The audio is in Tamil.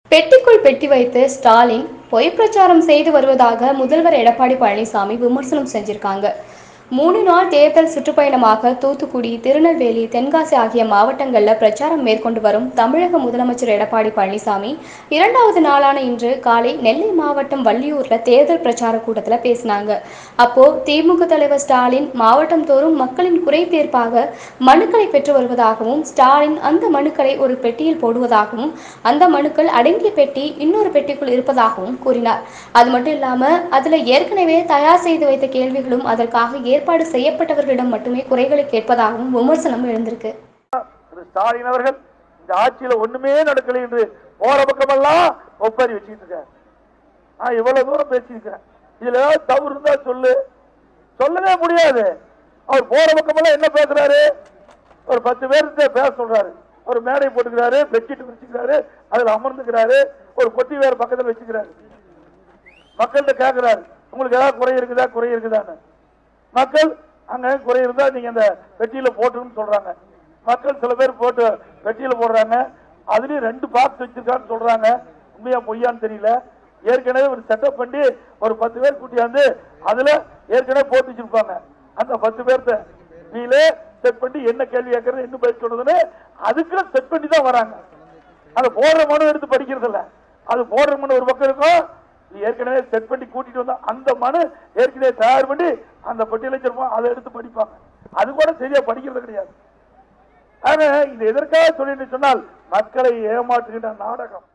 பெட்டிக்குள் பெட்டி வைத்து ஸ்டாலின் பொய் பிரச்சாரம் செய்து வருவதாக முதல்வர் எடப்பாடி பழனிசாமி விமர்சனம் செஞ்சிருக்காங்க மூணு நாள் தேர்தல் சுற்றுப்பயணமாக தூத்துக்குடி திருநெல்வேலி தென்காசி ஆகிய மாவட்டங்களில் பிரச்சாரம் மேற்கொண்டு வரும் தமிழக முதலமைச்சர் எடப்பாடி பழனிசாமி இரண்டாவது நாளான இன்று காலை நெல்லை மாவட்டம் வள்ளியூர்ல தேர்தல் பிரச்சார கூட்டத்தில் பேசினாங்க அப்போ திமுக தலைவர் ஸ்டாலின் மாவட்டம் தோறும் மக்களின் குறை தீர்ப்பாக மனுக்களை பெற்று வருவதாகவும் ஸ்டாலின் அந்த மனுக்களை ஒரு பெட்டியில் போடுவதாகவும் அந்த மனுக்கள் அடங்கிய பெட்டி இன்னொரு பெட்டிக்குள் இருப்பதாகவும் கூறினார் அது மட்டும் இல்லாம அதுல ஏற்கனவே தயார் செய்து வைத்த கேள்விகளும் அதற்காக ஏற்பாடு செய்யப்பட்டவர்களிடம் மட்டுமே குறைகளை கேட்பதாகவும் விமர்சனம் எழுந்திருக்கு திரு ஸ்டாலின் அவர்கள் இந்த ஆட்சியில ஒண்ணுமே நடக்கல என்று போற பக்கமெல்லாம் ஒப்பாரி வச்சுக்கிட்டு இருக்காரு நான் இவ்வளவு தூரம் பேசியிருக்கிறேன் இதுல ஏதாவது தவறு இருந்தா சொல்லு சொல்லவே முடியாது அவர் போற பக்கமெல்லாம் என்ன பேசுறாரு ஒரு பத்து பேர்கிட்ட பேச சொல்றாரு ஒரு மேடை போட்டுக்கிறாரு பெட்ஷீட் வச்சுக்கிறாரு அதுல அமர்ந்துக்கிறாரு ஒரு பொட்டி வேற பக்கத்துல வச்சுக்கிறாரு மக்கள்கிட்ட கேட்கிறாரு உங்களுக்கு ஏதாவது குறை இருக்குதா குறை இருக்குதான்னு மக்கள் அங்க குறை இருந்தா நீங்க அந்த பெட்டியில போட்டுன்னு சொல்றாங்க மக்கள் சில பேர் போட்டு பெட்டியில போடுறாங்க அதுலயும் ரெண்டு பாக்ஸ் வச்சிருக்கான்னு சொல்றாங்க உண்மையா பொய்யான்னு தெரியல ஏற்கனவே ஒரு செட்டப் பண்ணி ஒரு பத்து பேர் கூட்டியாந்து அதுல ஏற்கனவே போட்டு வச்சிருப்பாங்க அந்த பத்து பேர்த்த நீங்களே செட் பண்ணி என்ன கேள்வி கேட்கறது என்ன பதில் சொல்றதுன்னு அதுக்கு செட் பண்ணி தான் வராங்க அது போடுற மனு எடுத்து படிக்கிறது இல்ல அது போடுற மனு ஒரு பக்கம் இருக்கும் இது ஏற்கனவே செட் பண்ணி கூட்டிட்டு வந்தா அந்த மனு ஏற்கனவே தயார் பண்ணி அந்த பட்டியல வச்சிருப்போம் அதை எடுத்து படிப்பாங்க அது கூட சரியா படிக்கிறது கிடையாது ஆனா இது எதற்காக சொல்லிட்டு சொன்னால் மக்களை ஏமாற்றுகின்ற நாடகம்